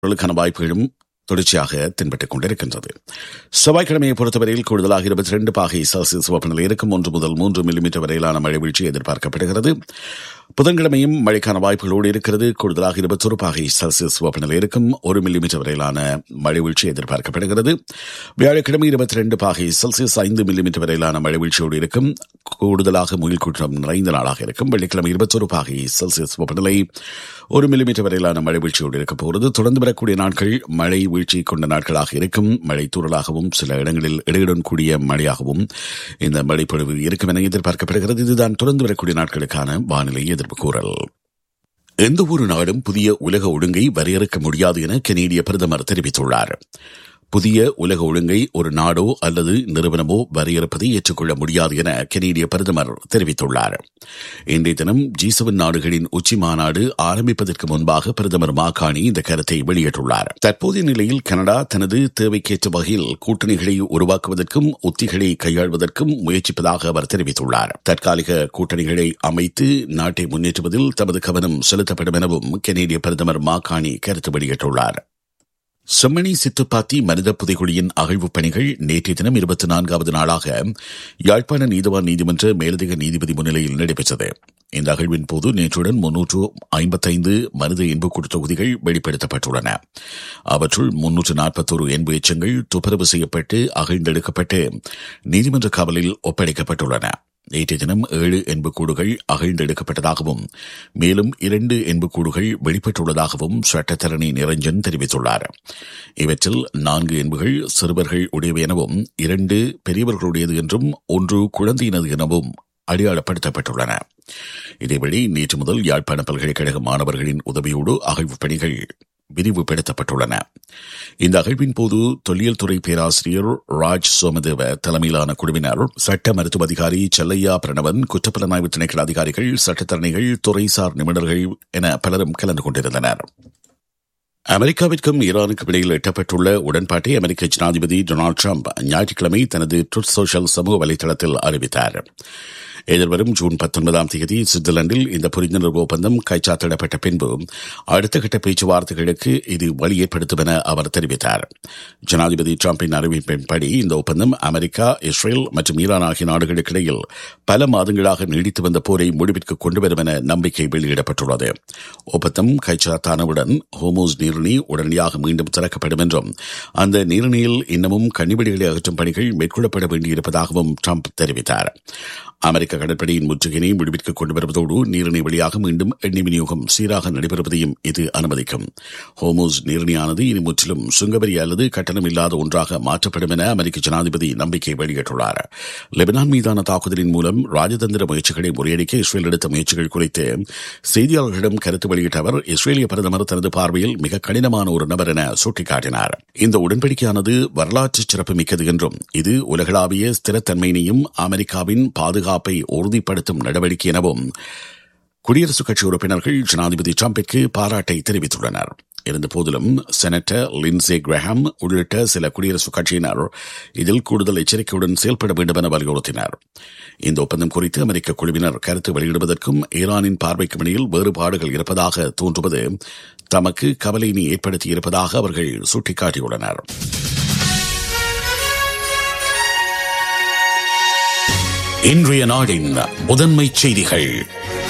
களுக்கான வாய்ப்புகளும் தொடர்ச்சியாக தென்பட்டுக் கொண்டிருக்கின்றது செவ்வாய்க்கிழமையை பொறுத்தவரையில் கூடுதலாக இருபத்தி ரெண்டு பாகை செல்சியஸ் வெப்பநிலை இருக்கும் ஒன்று முதல் மூன்று மில்லிமீட்டர் வரையிலான மழை வீழ்ச்சி எதிர்பார்க்கப்படுகிறது புதன்கிழமையும் மழைக்கான வாய்ப்புகளோடு இருக்கிறது கூடுதலாக இருபத்தொரு பாகை செல்சியஸ் வெப்பநிலை இருக்கும் ஒரு மில்லிமீட்டர் வரையிலான மழை வீழ்ச்சி எதிர்பார்க்கப்படுகிறது வியாழக்கிழமை இருபத்தி ரெண்டு பாகை செல்சியஸ் ஐந்து மில்லிமீட்டர் வரையிலான மழை வீழ்ச்சியோடு இருக்கும் கூடுதலாக முயல் கூட்டம் நிறைந்த நாளாக இருக்கும் வெள்ளிக்கிழமை இருபத்தொரு பாகை செல்சியஸ் வெப்பநிலை ஒரு மில்லிமீட்டர் வரையிலான மழை வீழ்ச்சியோடு இருக்க போகிறது தொடர்ந்து வரக்கூடிய நாட்கள் மழை வீழ்ச்சி கொண்ட நாட்களாக இருக்கும் மழை தூறலாகவும் சில இடங்களில் இடையுடன் கூடிய மழையாகவும் இந்த மழைப்பொழிவு இருக்கும் என எதிர்பார்க்கப்படுகிறது இதுதான் தொடர்ந்து வரக்கூடிய நாட்களுக்கான வானிலை எதிர்ப்பு கூறல் எந்த ஒரு நாடும் புதிய உலக ஒழுங்கை வரையறுக்க முடியாது என கனேடிய பிரதமர் தெரிவித்துள்ளார் புதிய உலக ஒழுங்கை ஒரு நாடோ அல்லது நிறுவனமோ வரையறுப்பதை ஏற்றுக்கொள்ள முடியாது என கனேடிய பிரதமர் தெரிவித்துள்ளார் இன்றைய தினம் ஜி செவன் நாடுகளின் உச்சி மாநாடு ஆரம்பிப்பதற்கு முன்பாக பிரதமர் மாகாணி இந்த கருத்தை வெளியிட்டுள்ளார் தற்போதைய நிலையில் கனடா தனது தேவைக்கேற்ற வகையில் கூட்டணிகளை உருவாக்குவதற்கும் உத்திகளை கையாள்வதற்கும் முயற்சிப்பதாக அவர் தெரிவித்துள்ளார் தற்காலிக கூட்டணிகளை அமைத்து நாட்டை முன்னேற்றுவதில் தமது கவனம் செலுத்தப்படும் எனவும் கனேடிய பிரதமர் மாகாணி கருத்து வெளியிட்டுள்ளார் செம்மணி சித்துப்பாத்தி மனித புதைகுழியின் அகழ்வு பணிகள் நேற்றைய தினம் இருபத்தி நான்காவது நாளாக யாழ்ப்பாண நீதிவான் நீதிமன்ற மேலதிக நீதிபதி முன்னிலையில் நடைபெற்றது இந்த அகழ்வின் போது நேற்றுடன் முன்னூற்று ஐம்பத்தைந்து மனித எண்புக்கூடு தொகுதிகள் வெளிப்படுத்தப்பட்டுள்ளன அவற்றுள் முன்னூற்று நாற்பத்தோரு எண்பு எச்சங்கள் துப்புரவு செய்யப்பட்டு அகழ்ந்தெடுக்கப்பட்டு நீதிமன்ற காவலில் ஒப்படைக்கப்பட்டுள்ளன நேற்றைய தினம் ஏழு எண்புக்கூடுகள் அகழ்ந்தெடுக்கப்பட்டதாகவும் மேலும் இரண்டு எண்புக்கூடுகள் வெளிப்பட்டுள்ளதாகவும் சட்டத்தரணி நிரஞ்சன் தெரிவித்துள்ளார் இவற்றில் நான்கு எண்புகள் சிறுவர்கள் உடையவை எனவும் இரண்டு பெரியவர்களுடையது என்றும் ஒன்று குழந்தையினது எனவும் அடையாளப்படுத்தப்பட்டுள்ளன இதேவழி நேற்று முதல் யாழ்ப்பாண பல்கலைக்கழக மாணவர்களின் உதவியோடு அகழ்வு பணிகள் விரிவுபடுத்தப்பட்டுள்ளன இந்த அகழ்வின் போது தொல்லியல் துறை பேராசிரியர் ராஜ் சோமதேவ தலைமையிலான குழுவினர் சட்ட மருத்துவ அதிகாரி செல்லையா பிரணவன் குற்றப்புலனாய்வு திணைக்கள அதிகாரிகள் சட்டத்தரணிகள் துறைசார் நிபுணர்கள் என பலரும் கலந்து கொண்டிருந்தனர் அமெரிக்காவிற்கும் ஈரானுக்கும் இடையில் எட்டப்பட்டுள்ள உடன்பாட்டை அமெரிக்க ஜனாதிபதி டொனால்டு டிரம்ப் ஞாயிற்றுக்கிழமை தனது ட்ருத் சோஷியல் சமூக வலைதளத்தில் அறிவித்தார் எதிர்வரும் ஜூன் பத்தொன்பதாம் தேதி சுவிட்சர்லாந்தில் இந்த புரிந்துணர்வு ஒப்பந்தம் கைச்சாத்திடப்பட்ட பின்பு அடுத்த கட்ட பேச்சுவார்த்தைகளுக்கு இது வழி ஏற்படுத்தும் என அவர் தெரிவித்தார் ஜனாதிபதி டிரம்பின் அறிவிப்பின்படி இந்த ஒப்பந்தம் அமெரிக்கா இஸ்ரேல் மற்றும் ஈரான் ஆகிய நாடுகளுக்கு இடையில் பல மாதங்களாக நீடித்து வந்த போரை முடிவிற்கு கொண்டுவரும் என நம்பிக்கை வெளியிடப்பட்டுள்ளது ஒப்பந்தம் கைச்சாத்தானவுடன் ஹோமோஸ் நீரிணி உடனடியாக மீண்டும் திறக்கப்படும் என்றும் அந்த நீரிணியில் இன்னமும் கன்னிவெடிகளை அகற்றும் பணிகள் மேற்கொள்ளப்பட வேண்டியிருப்பதாகவும் ட்ரம்ப் தெரிவித்தார் அமெரிக்க கடற்படையின் முற்றுகையினை முடிவிற்கு கொண்டு வருவதோடு நீரிணை வழியாக மீண்டும் எண்ணெய் விநியோகம் சீராக நடைபெறுவதையும் இது அனுமதிக்கும் ஹோமோஸ் நீரிணையானது இனி முற்றிலும் சுங்கவரி அல்லது கட்டணம் இல்லாத ஒன்றாக மாற்றப்படும் என அமெரிக்க ஜனாதிபதி நம்பிக்கை வெளியிட்டுள்ளார் லெபனான் மீதான தாக்குதலின் மூலம் ராஜதந்திர முயற்சிகளை முறியடிக்க இஸ்ரேல் எடுத்த முயற்சிகள் குறித்து செய்தியாளர்களிடம் கருத்து வெளியிட்ட அவர் இஸ்ரேலிய பிரதமர் தனது பார்வையில் மிக கடினமான ஒரு நபர் என சுட்டிக்காட்டினார் இந்த உடன்படிக்கையானது வரலாற்று சிறப்புமிக்கது என்றும் இது உலகளாவிய ஸ்திரத்தன்மையினையும் அமெரிக்காவின் பாதுகாப்பு பாதுகாப்பை உறுதிப்படுத்தும் நடவடிக்கை எனவும் குடியரசுக் கட்சி உறுப்பினர்கள் ஜனாதிபதி டிரம்பிற்கு பாராட்டை தெரிவித்துள்ளனர் இருந்த போதிலும் செனட்டர் லின்சே கிரஹாம் உள்ளிட்ட சில குடியரசுக் கட்சியினர் இதில் கூடுதல் எச்சரிக்கையுடன் செயல்பட வேண்டும் என வலியுறுத்தினர் இந்த ஒப்பந்தம் குறித்து அமெரிக்க குழுவினர் கருத்து வெளியிடுவதற்கும் ஈரானின் பார்வைக்கும் இடையில் வேறுபாடுகள் இருப்பதாக தோன்றுவது தமக்கு கவலையினை ஏற்படுத்தியிருப்பதாக அவர்கள் சுட்டிக்காட்டியுள்ளனர் இன்றைய நாடின் முதன்மை செய்திகள்